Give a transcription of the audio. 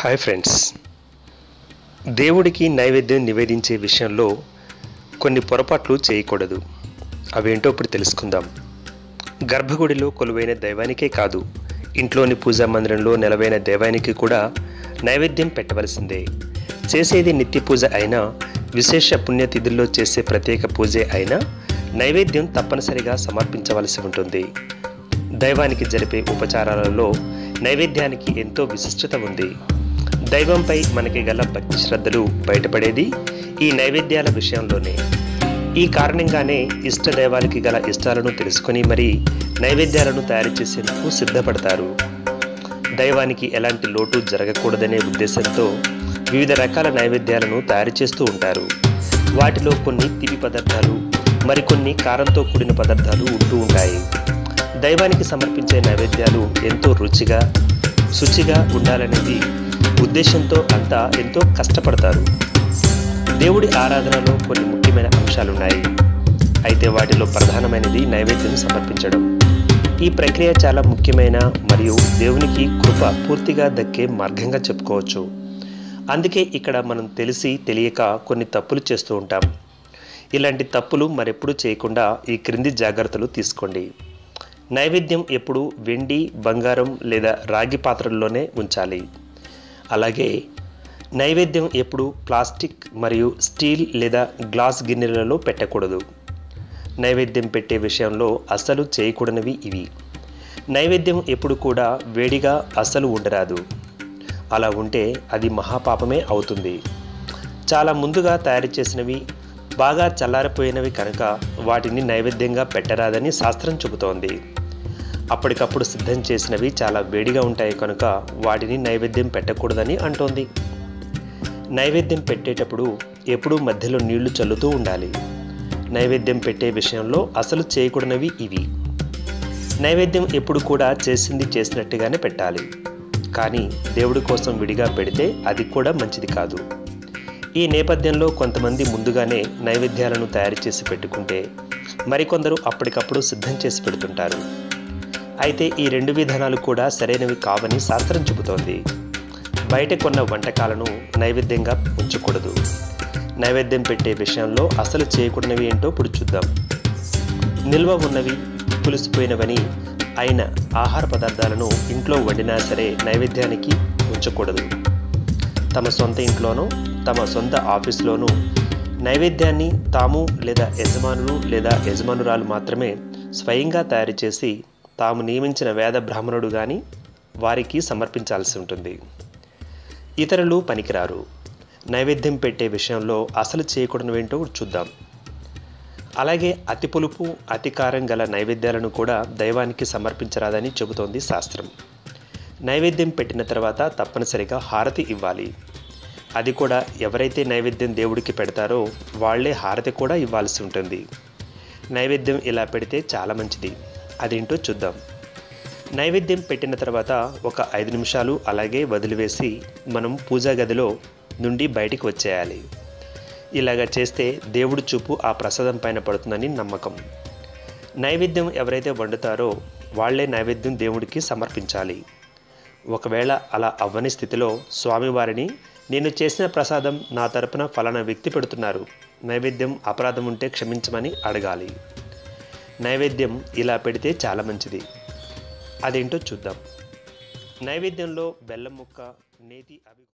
hi friends దేవుడికి నైవేద్యం నివేదించే విషయంలో కొన్ని పొరపాట్లు చేయకూడదు అవేంటో ఇప్పుడు తెలుసుకుందాం గర్భగుడిలో కొలువైన దైవానికే కాదు ఇంట్లోని పూజా మందిరంలో నెలవైన దైవానికి కూడా నైవేద్యం పెట్టవలసిందే చేసేది నిత్య పూజ అయినా విశేష పుణ్యతిథుల్లో చేసే ప్రత్యేక పూజే అయినా నైవేద్యం తప్పనిసరిగా సమర్పించవలసి ఉంటుంది దైవానికి జరిపే ఉపచారాలలో నైవేద్యానికి ఎంతో విశిష్టత ఉంది దైవంపై మనకి గల భక్తి శ్రద్ధలు బయటపడేది ఈ నైవేద్యాల విషయంలోనే ఈ కారణంగానే ఇష్ట దైవానికి గల ఇష్టాలను తెలుసుకొని మరీ నైవేద్యాలను తయారు చేసేందుకు సిద్ధపడతారు దైవానికి ఎలాంటి లోటు జరగకూడదనే ఉద్దేశంతో వివిధ రకాల నైవేద్యాలను తయారు చేస్తూ ఉంటారు వాటిలో కొన్ని తివి పదార్థాలు మరికొన్ని కారంతో కూడిన పదార్థాలు ఉంటూ ఉంటాయి దైవానికి సమర్పించే నైవేద్యాలు ఎంతో రుచిగా శుచిగా ఉండాలనేది ఉద్దేశంతో అంతా ఎంతో కష్టపడతారు దేవుడి ఆరాధనలో కొన్ని ముఖ్యమైన అంశాలున్నాయి అయితే వాటిలో ప్రధానమైనది నైవేద్యం సమర్పించడం ఈ ప్రక్రియ చాలా ముఖ్యమైన మరియు దేవునికి కృప పూర్తిగా దక్కే మార్గంగా చెప్పుకోవచ్చు అందుకే ఇక్కడ మనం తెలిసి తెలియక కొన్ని తప్పులు చేస్తూ ఉంటాం ఇలాంటి తప్పులు మరెప్పుడు చేయకుండా ఈ క్రింది జాగ్రత్తలు తీసుకోండి నైవేద్యం ఎప్పుడు వెండి బంగారం లేదా రాగి పాత్రల్లోనే ఉంచాలి అలాగే నైవేద్యం ఎప్పుడు ప్లాస్టిక్ మరియు స్టీల్ లేదా గ్లాస్ గిన్నెలలో పెట్టకూడదు నైవేద్యం పెట్టే విషయంలో అస్సలు చేయకూడనివి ఇవి నైవేద్యం ఎప్పుడు కూడా వేడిగా అస్సలు ఉండరాదు అలా ఉంటే అది మహాపాపమే అవుతుంది చాలా ముందుగా తయారు చేసినవి బాగా చల్లారిపోయినవి కనుక వాటిని నైవేద్యంగా పెట్టరాదని శాస్త్రం చెబుతోంది అప్పటికప్పుడు సిద్ధం చేసినవి చాలా వేడిగా ఉంటాయి కనుక వాటిని నైవేద్యం పెట్టకూడదని అంటోంది నైవేద్యం పెట్టేటప్పుడు ఎప్పుడూ మధ్యలో నీళ్లు చల్లుతూ ఉండాలి నైవేద్యం పెట్టే విషయంలో అసలు చేయకూడనివి ఇవి నైవేద్యం ఎప్పుడు కూడా చేసింది చేసినట్టుగానే పెట్టాలి కానీ దేవుడి కోసం విడిగా పెడితే అది కూడా మంచిది కాదు ఈ నేపథ్యంలో కొంతమంది ముందుగానే నైవేద్యాలను తయారు చేసి పెట్టుకుంటే మరికొందరు అప్పటికప్పుడు సిద్ధం చేసి పెడుతుంటారు అయితే ఈ రెండు విధానాలు కూడా సరైనవి కావని శాస్త్రం చెబుతోంది బయట కొన్న వంటకాలను నైవేద్యంగా ఉంచకూడదు నైవేద్యం పెట్టే విషయంలో అసలు చేయకూడనివి ఏంటో ఇప్పుడు చూద్దాం నిల్వ ఉన్నవి పులిసిపోయినవని అయిన ఆహార పదార్థాలను ఇంట్లో వండినా సరే నైవేద్యానికి ఉంచకూడదు తమ సొంత ఇంట్లోనూ తమ సొంత ఆఫీస్లోనూ నైవేద్యాన్ని తాము లేదా యజమానులు లేదా యజమానురాలు మాత్రమే స్వయంగా తయారు చేసి తాము నియమించిన వేద బ్రాహ్మణుడు కానీ వారికి సమర్పించాల్సి ఉంటుంది ఇతరులు పనికిరారు నైవేద్యం పెట్టే విషయంలో అసలు చేయకూడనివేంటో చూద్దాం అలాగే అతి పులుపు అతి కారం గల నైవేద్యాలను కూడా దైవానికి సమర్పించరాదని చెబుతోంది శాస్త్రం నైవేద్యం పెట్టిన తర్వాత తప్పనిసరిగా హారతి ఇవ్వాలి అది కూడా ఎవరైతే నైవేద్యం దేవుడికి పెడతారో వాళ్లే హారతి కూడా ఇవ్వాల్సి ఉంటుంది నైవేద్యం ఇలా పెడితే చాలా మంచిది అదేంటో చూద్దాం నైవేద్యం పెట్టిన తర్వాత ఒక ఐదు నిమిషాలు అలాగే వదిలివేసి మనం పూజా గదిలో నుండి బయటికి వచ్చేయాలి ఇలాగ చేస్తే దేవుడి చూపు ఆ ప్రసాదం పైన పడుతుందని నమ్మకం నైవేద్యం ఎవరైతే వండుతారో వాళ్లే నైవేద్యం దేవుడికి సమర్పించాలి ఒకవేళ అలా అవ్వని స్థితిలో స్వామివారిని నేను చేసిన ప్రసాదం నా తరపున ఫలానా వ్యక్తి పెడుతున్నారు నైవేద్యం అపరాధం ఉంటే క్షమించమని అడగాలి నైవేద్యం ఇలా పెడితే చాలా మంచిది అదేంటో చూద్దాం నైవేద్యంలో బెల్లం ముక్క నేతి అవి